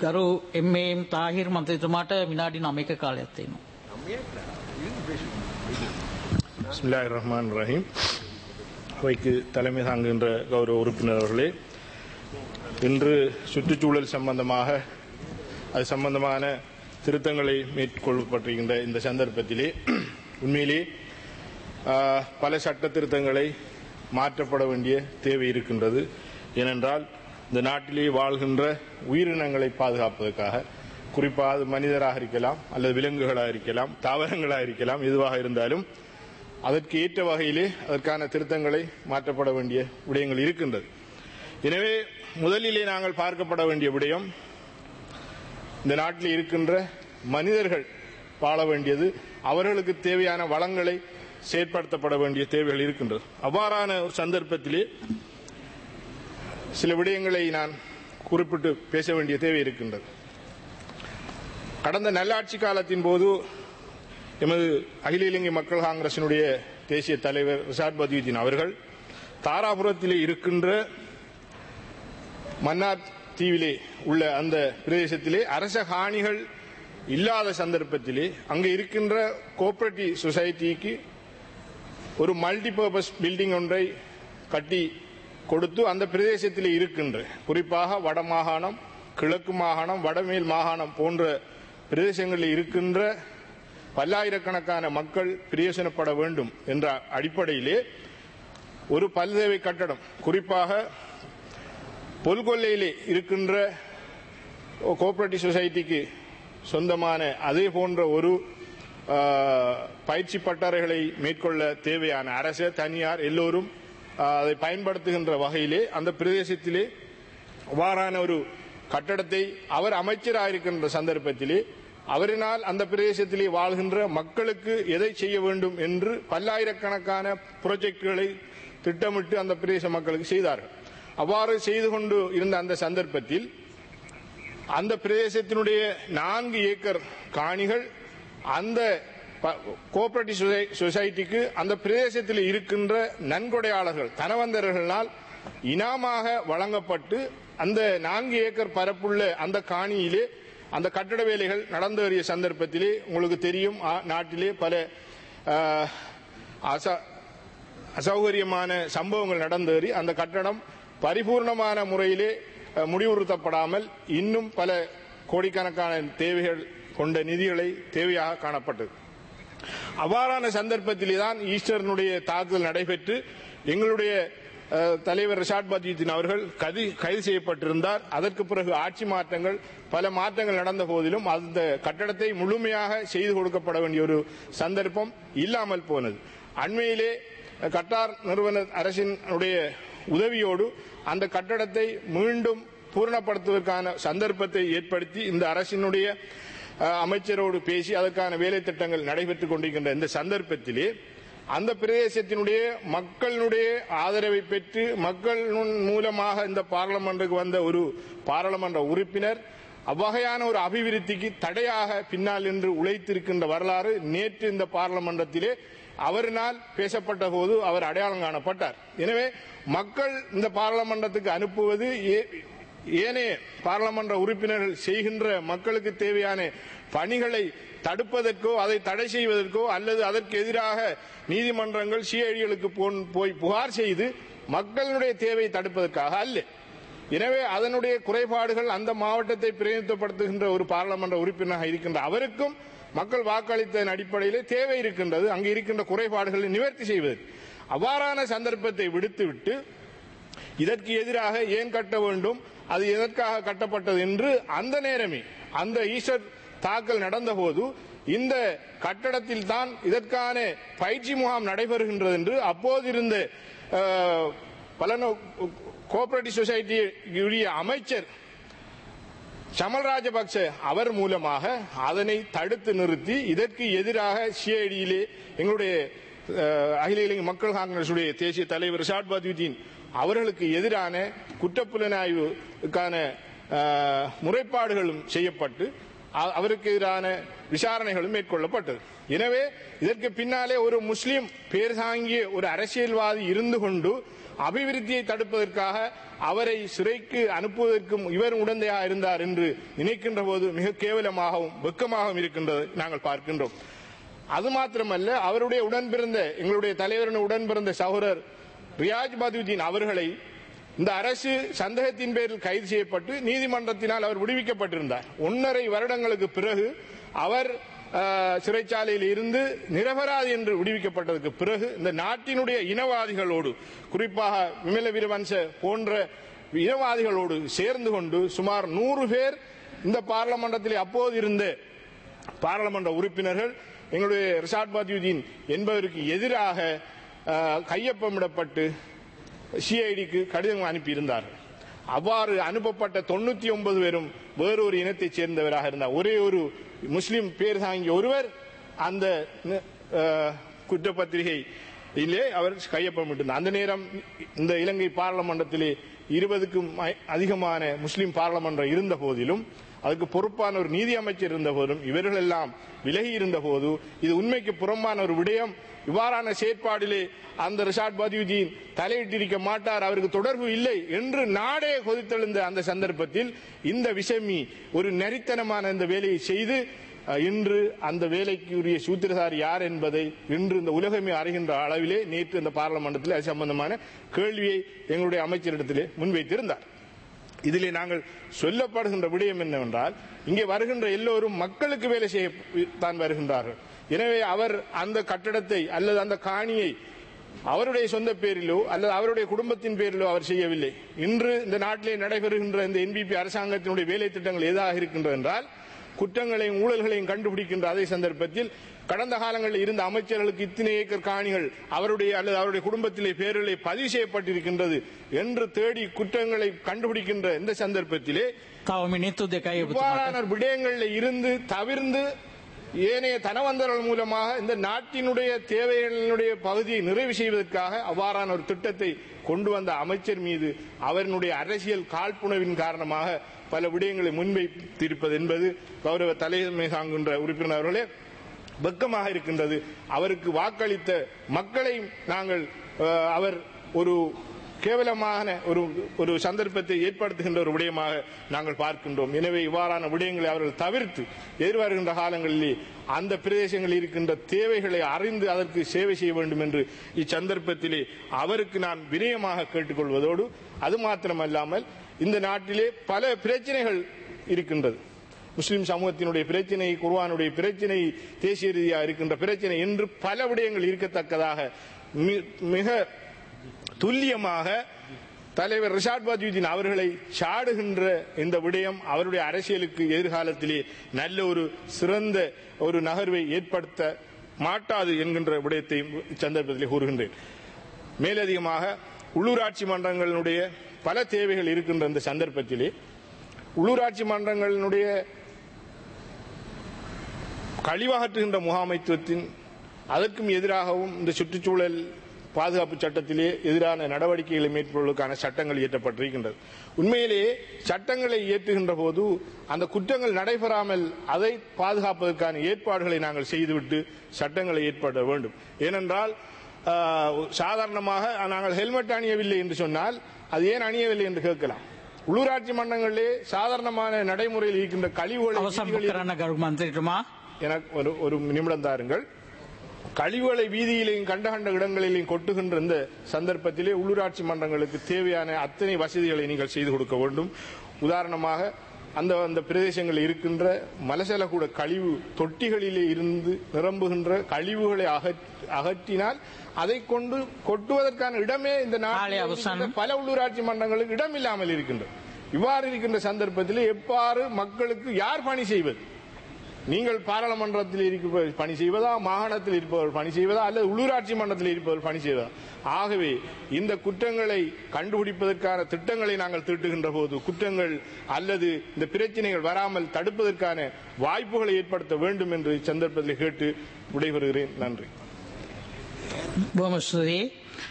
ගරු එම්.එම්. තාහිර් මන්ත්‍රීතුමාට විනාඩි 9ක කාලයක් තියෙනවා. பிஸ்மில்லாஹிர் ரஹ்மான் ரஹீம் அவைக்கு தலைமை தாங்குகின்ற கௌரவ உறுப்பினர் அவர்களே இன்று சுற்றுச்சூழல் சம்பந்தமாக அது சம்பந்தமான திருத்தங்களை மேற்கொள்ளப்பட்டிருக்கின்ற இந்த சந்தர்ப்பத்திலே உண்மையிலே ஆஹ், பல சட்ட திருத்தங்களை மாற்றப்பட வேண்டிய தேவை இருக்கின்றது ஏனென்றால் இந்த நாட்டிலே வாழ்கின்ற உயிரினங்களை பாதுகாப்பதற்காக குறிப்பாக அது மனிதராக இருக்கலாம் அல்லது விலங்குகளாக இருக்கலாம் தாவரங்களாக இருக்கலாம் எதுவாக இருந்தாலும் அதற்கு ஏற்ற வகையிலே அதற்கான திருத்தங்களை மாற்றப்பட வேண்டிய விடயங்கள் இருக்கின்றது எனவே முதலிலே நாங்கள் பார்க்கப்பட வேண்டிய விடயம் இந்த நாட்டில் இருக்கின்ற மனிதர்கள் வாழ வேண்டியது அவர்களுக்கு தேவையான வளங்களை செயற்படுத்தப்பட வேண்டிய தேவைகள் இருக்கின்றது அவ்வாறான ஒரு சந்தர்ப்பத்திலே சில விடயங்களை நான் குறிப்பிட்டு பேச வேண்டிய தேவை இருக்கின்றது கடந்த நல்லாட்சி காலத்தின் போது எமது அகில இலங்கை மக்கள் காங்கிரசினுடைய தேசிய தலைவர் ரிஷாட் பதீதீன் அவர்கள் தாராபுரத்திலே இருக்கின்ற மன்னார் தீவிலே உள்ள அந்த பிரதேசத்திலே அரச காணிகள் இல்லாத சந்தர்ப்பத்திலே அங்கே இருக்கின்ற கோஆபரேட்டிவ் சொசைட்டிக்கு ஒரு மல்டிபர்பஸ் பில்டிங் ஒன்றை கட்டி கொடுத்து அந்த பிரதேசத்தில் இருக்கின்ற குறிப்பாக வட மாகாணம் கிழக்கு மாகாணம் வடமேல் மாகாணம் போன்ற பிரதேசங்களில் இருக்கின்ற பல்லாயிரக்கணக்கான மக்கள் பிரயோசனப்பட வேண்டும் என்ற அடிப்படையிலே ஒரு பல்தேவை கட்டடம் குறிப்பாக பொல்கொல்லையிலே இருக்கின்ற கோஆபரேட்டிவ் சொசைட்டிக்கு சொந்தமான அதே போன்ற ஒரு ஆ, பயிற்சி பட்டறைகளை மேற்கொள்ள தேவையான அரசு தனியார் எல்லோரும் ஆ, அதை பயன்படுத்துகின்ற வகையிலே அந்த பிரதேசத்திலே அவ்வாறான ஒரு கட்டடத்தை அவர் அமைச்சராக இருக்கின்ற சந்தர்ப்பத்திலே அவரினால் அந்த பிரதேசத்திலே வாழ்கின்ற மக்களுக்கு எதை செய்ய வேண்டும் என்று பல்லாயிரக்கணக்கான புரோஜெக்டுகளை திட்டமிட்டு அந்த பிரதேச மக்களுக்கு செய்தார்கள் அவ்வாறு செய்து கொண்டு இருந்த அந்த சந்தர்ப்பத்தில் அந்த பிரதேசத்தினுடைய நான்கு ஏக்கர் காணிகள் அந்த கோஆபரேட்டிவ் சொசைட்டிக்கு அந்த பிரதேசத்தில் இருக்கின்ற நன்கொடையாளர்கள் தனவந்தர்களால் இனாமாக வழங்கப்பட்டு அந்த நான்கு ஏக்கர் பரப்புள்ள அந்த காணியிலே அந்த கட்டட வேலைகள் நடந்து வரிய சந்தர்ப்பத்திலே உங்களுக்கு தெரியும் ஆ, நாட்டிலே பல ஆ, அச- அசௌகரியமான சம்பவங்கள் நடந்தேறி அந்த கட்டடம் பரிபூர்ணமான முறையிலே அஹ், முடிவுறுத்தப்படாமல் இன்னும் பல கோடிக்கணக்கான தேவைகள் கொண்ட நிதிகளை தேவையாக காணப்பட்டது அவ்வாறான சந்தர்ப்பத்திலே தான் ஈஸ்டர்னுடைய தாக்குதல் நடைபெற்று எங்களுடைய அஹ், தலைவர் ரிஷாட் பதீத்தின் அவர்கள் கதி கைது செய்யப்பட்டிருந்தார் அதற்கு பிறகு ஆட்சி மாற்றங்கள் பல மாற்றங்கள் நடந்த போதிலும் அந்த கட்டடத்தை முழுமையாக செய்து கொடுக்கப்பட வேண்டிய ஒரு சந்தர்ப்பம் இல்லாமல் போனது அண்மையிலே அஹ், கட்டார் நிறுவன அரசினுடைய உதவியோடு அந்த கட்டடத்தை மீண்டும் பூரணப்படுத்துவதற்கான சந்தர்ப்பத்தை ஏற்படுத்தி இந்த அரசினுடைய அஹ், அமைச்சரோடு பேசி அதற்கான வேலை திட்டங்கள் நடைபெற்றுக் கொண்டிருக்கின்ற இந்த சந்தர்ப்பத்திலே அந்த பிரதேசத்தினுடைய மக்களினுடைய ஆதரவை பெற்று மக்கள் மூலமாக இந்த பார்லமெண்டுக்கு வந்த ஒரு பாராளுமன்ற உறுப்பினர் அவ்வகையான ஒரு அபிவிருத்திக்கு தடையாக பின்னால் நின்று உழைத்திருக்கின்ற வரலாறு நேற்று இந்த பார்லமெண்டத்திலே அவரினால் பேசப்பட்ட போது அவர் அடையாளம் காணப்பட்டார் எனவே மக்கள் இந்த பாராளுமன்றத்துக்கு அனுப்புவது ஏ- ஏனைய பாராளுமன்ற உறுப்பினர்கள் செய்கின்ற மக்களுக்கு தேவையான பணிகளை தடுப்பதற்கோ அதை தடை செய்வதற்கோ அல்லது அதற்கு எதிராக நீதிமன்றங்கள் சிஐடிகளுக்கு போய் புகார் செய்து மக்களுடைய தேவையை தடுப்பதற்காக அல்ல எனவே அதனுடைய குறைபாடுகள் அந்த மாவட்டத்தை பிரதிநிதித்துவப்படுத்துகின்ற ஒரு பாராளுமன்ற உறுப்பினராக இருக்கின்ற அவருக்கும் மக்கள் வாக்களித்ததன் அடிப்படையிலே தேவை இருக்கின்றது அங்கு இருக்கின்ற குறைபாடுகளை நிவர்த்தி செய்வதற்கு அவ்வாறான சந்தர்ப்பத்தை விடுத்துவிட்டு இதற்கு எதிராக ஏன் கட்ட வேண்டும் அது எதற்காக கட்டப்பட்டது என்று அந்த நேரமே அந்த ஈஸ்டர் தாக்கல் நடந்தபோது இந்த கட்டடத்தில் தான் இதற்கான பயிற்சி முகாம் நடைபெறுகின்றது என்று அப்போது இருந்த அஹ், பலனோ கோஆபரேட்டிவ் சொசைட்டியுடைய அமைச்சர் சமல் ராஜபக்ச அவர் மூலமாக அதனை தடுத்து நிறுத்தி இதற்கு எதிராக சிஐடியிலே எங்களுடைய அஹ், அகில இலங்கை மக்கள் காங்கிரசுடைய தேசிய தலைவர் ரிஷாட் பத்விதீன் அவர்களுக்கு எதிரான குற்றப்புலனாய்வுக்கான அஹ், முறைப்பாடுகளும் செய்யப்பட்டு அ- அவருக்கு எதிரான விசாரணைகளும் மேற்கொள்ளப்பட்டது எனவே இதற்கு பின்னாலே ஒரு முஸ்லிம் பேர் தாங்கிய ஒரு அரசியல்வாதி இருந்து கொண்டு அபிவிருத்தியை தடுப்பதற்காக அவரை சிறைக்கு அனுப்புவதற்கும் இவர் உடந்தையாக இருந்தார் என்று நினைக்கின்ற போது மிக கேவலமாகவும் வெக்கமாகவும் இருக்கின்றது நாங்கள் பார்க்கின்றோம் அது மாத்திரமல்ல அவருடைய உடன் பிறந்த எங்களுடைய தலைவரின் உடன் பிறந்த சகோதரர் ரியாஜ் பதுதீன் அவர்களை இந்த அரசு சந்தேகத்தின் பேரில் கைது செய்யப்பட்டு நீதிமன்றத்தினால் அவர் விடுவிக்கப்பட்டிருந்தார் ஒன்றரை வருடங்களுக்கு பிறகு அவர் அஹ், சிறைச்சாலையில் இருந்து நிரபராதி என்று விடுவிக்கப்பட்டதற்கு பிறகு இந்த நாட்டினுடைய இனவாதிகளோடு குறிப்பாக விமல வீரவன்ச போன்ற இனவாதிகளோடு சேர்ந்து கொண்டு சுமார் நூறு பேர் இந்த பார்லமெண்டத்தில் அப்போது இருந்த பாராளுமன்ற உறுப்பினர்கள் எங்களுடைய ரிஷாட் பாத்யுதீன் என்பவருக்கு எதிராக அஹ், கையொப்பமிடப்பட்டு சிஐடிக்கு கடிதம் அனுப்பியிருந்தார்கள் அவ்வாறு அனுப்பப்பட்ட தொண்ணூத்தி ஒன்பது பேரும் வேறொரு இனத்தைச் சேர்ந்தவராக இருந்தார் ஒரே ஒரு முஸ்லிம் பேர் தாங்கிய ஒருவர் அந்த அஹ், குற்றப்பத்திரிகையிலே அவர் கையொப்பமிட்டிருந்தார் அந்த நேரம் இந்த இலங்கை பாராளுமன்றத்திலே இருபதுக்கும் அ- அதிகமான முஸ்லிம் பாராளுமன்றம் இருந்த போதிலும் அதுக்கு பொறுப்பான ஒரு நீதி அமைச்சர் இருந்த போதும் இவர்கள் எல்லாம் விலகி இருந்த போது இது உண்மைக்கு புறம்பான ஒரு விடயம் இவ்வாறான செயற்பாடிலே அந்த ரிஷாட் பதியுதீன் தலையிட்டிருக்க மாட்டார் அவருக்கு தொடர்பு இல்லை என்று நாடே கொதித்தெழுந்த அந்த சந்தர்ப்பத்தில் இந்த விஷமி ஒரு நெறித்தனமான இந்த வேலையை செய்து அஹ், இன்று அந்த வேலைக்குரிய சூத்திரதாரி யார் என்பதை இன்று இந்த உலகமே அறிகின்ற அளவிலே நேற்று இந்த பாராளுமன்றத்தில் அது சம்பந்தமான கேள்வியை எங்களுடைய அமைச்சரிடத்திலே முன்வைத்திருந்தார் இதிலே நாங்கள் சொல்லப்படுகின்ற விடயம் என்னவென்றால் இங்கே வருகின்ற எல்லோரும் மக்களுக்கு வேலை செய்ய தான் வருகின்றார்கள் எனவே அவர் அந்த கட்டடத்தை அல்லது அந்த காணியை அவருடைய சொந்த பேரிலோ அல்லது அவருடைய குடும்பத்தின் பேரிலோ அவர் செய்யவில்லை இன்று இந்த நாட்டிலே நடைபெறுகின்ற இந்த என்பிபி அரசாங்கத்தினுடைய வேலை திட்டங்கள் எதாக இருக்கின்றது என்றால் குற்றங்களையும் ஊழல்களையும் கண்டுபிடிக்கின்ற அதே சந்தர்ப்பத்தில் கடந்த காலங்களில் இருந்த அமைச்சர்களுக்கு இத்தனை ஏக்கர் காணிகள் அவருடைய அல்லது அவருடைய குடும்பத்திலே பேரிலே பதிவு செய்யப்பட்டிருக்கின்றது என்று தேடி குற்றங்களை கண்டுபிடிக்கின்ற இந்த சந்தர்ப்பத்திலே තව මිනිත්තු දෙකයි ඔබතුමාට. இவ்வாறான விடயங்களில் இருந்து தவிர்ந்து ஏனைய தனவந்தர்கள் மூலமாக இந்த நாட்டினுடைய தேவைகளினுடைய பகுதியை நிறைவு செய்வதற்காக அவ்வாறான ஒரு திட்டத்தை கொண்டு வந்த அமைச்சர் மீது அவரினுடைய அரசியல் காழ்ப்புணர்வின் காரணமாக பல விடயங்களை முன்வைத்திருப்பது என்பது கௌரவ தலைமை தாங்குகின்ற உறுப்பினர் அவர்களே வெக்கமாக இருக்கின்றது அவருக்கு வாக்களித்த மக்களை நாங்கள் அஹ், அவர் ஒரு கேவலமான ஒரு ஒரு சந்தர்ப்பத்தை ஏற்படுத்துகின்ற ஒரு விடயமாக நாங்கள் பார்க்கின்றோம் எனவே இவ்வாறான விடயங்களை அவர்கள் தவிர்த்து எதிர்வருகின்ற காலங்களிலே அந்த பிரதேசங்களில் இருக்கின்ற தேவைகளை அறிந்து அதற்கு சேவை செய்ய வேண்டும் என்று இச்சந்தர்ப்பத்திலே அவருக்கு நான் வினயமாக கேட்டுக்கொள்வதோடு அது மாத்திரமல்லாமல் இந்த நாட்டிலே பல பிரச்சனைகள் இருக்கின்றது முஸ்லிம் சமூகத்தினுடைய பிரச்சனை குர்ஆனுடைய பிரச்சனை தேசிய ரீதியாக இருக்கின்ற பிரச்சனை என்று பல விடயங்கள் இருக்கத்தக்கதாக மி- மிக துல்லியமாக தலைவர் ரிஷாட் பாஜுதீன் அவர்களை சாடுகின்ற இந்த விடயம் அவருடைய அரசியலுக்கு எதிர்காலத்திலே நல்ல ஒரு சிறந்த ஒரு நகர்வை ஏற்படுத்த மாட்டாது என்கின்ற விடயத்தை சந்தர்ப்பத்திலே கூறுகின்றேன் மேலதிகமாக உள்ளூராட்சி மன்றங்களினுடைய பல தேவைகள் இருக்கின்ற இந்த சந்தர்ப்பத்திலே உள்ளூராட்சி மன்றங்களினுடைய கழிவகற்றுகின்ற முகாமைத்துவத்தின் அதற்கும் எதிராகவும் இந்த சுற்றுச்சூழல் பாதுகாப்பு சட்டத்திலே எதிரான நடவடிக்கைகளை மேற்கொள்வதற்கான சட்டங்கள் இயற்றப்பட்டிருக்கின்றது உண்மையிலேயே சட்டங்களை இயற்றுகின்ற போது அந்த குற்றங்கள் நடைபெறாமல் அதை பாதுகாப்பதற்கான ஏற்பாடுகளை நாங்கள் செய்துவிட்டு சட்டங்களை ஏற்பட வேண்டும் ஏனென்றால் ஆஹ், சாதாரணமாக நாங்கள் ஹெல்மெட் அணியவில்லை என்று சொன்னால் அது ஏன் அணியவில்லை என்று கேட்கலாம் உள்ளூராட்சி மன்றங்களிலே சாதாரணமான நடைமுறையில் இருக்கின்ற கழிவுகளை අවසන් வீதிகளில் කරන්න ගරු මන්ත්‍රීතුමා எனக்கு ஒரு ஒரு நிமிடம் தாருங்கள் கழிவுகளை வீதியிலையும் கண்ட கண்ட இடங்களிலையும் கொட்டுகின்ற இந்த சந்தர்ப்பத்திலே உள்ளூராட்சி மன்றங்களுக்கு தேவையான அத்தனை வசதிகளை நீங்கள் செய்து கொடுக்க வேண்டும் உதாரணமாக அந்த அந்த பிரதேசங்களில் இருக்கின்ற மலசலகூட கழிவு தொட்டிகளிலே இருந்து நிரம்புகின்ற கழிவுகளை அகற்- அகற்றினால் அதை கொண்டு கொட்டுவதற்கான இடமே இந்த காலை நாட்டில் அவசானம். இருக்கின்ற பல உள்ளூராட்சி மன்றங்களுக்கு இடம் இல்லாமல் இருக்கின்றது இவ்வாறு இருக்கின்ற சந்தர்ப்பத்தில் எவ்வாறு மக்களுக்கு யார் பணி செய்வது நீங்கள் பாராளுமன்றத்தில் இருப்பவர் பணி செய்வதா மாகாணத்தில் இருப்பவர் பணி செய்வதா அல்லது உள்ளூராட்சி மன்றத்தில் இருப்பவர் பணி செய்வதா ஆகவே இந்த குற்றங்களை கண்டுபிடிப்பதற்கான திட்டங்களை நாங்கள் தீட்டுகின்ற போது குற்றங்கள் அல்லது இந்த பிரச்சனைகள் வராமல் தடுப்பதற்கான வாய்ப்புகளை ஏற்படுத்த வேண்டும் என்று இச்சந்தர்ப்பத்தில் கேட்டு விடைபெறுகிறேன் நன்றி බොහොම ස්තුතියි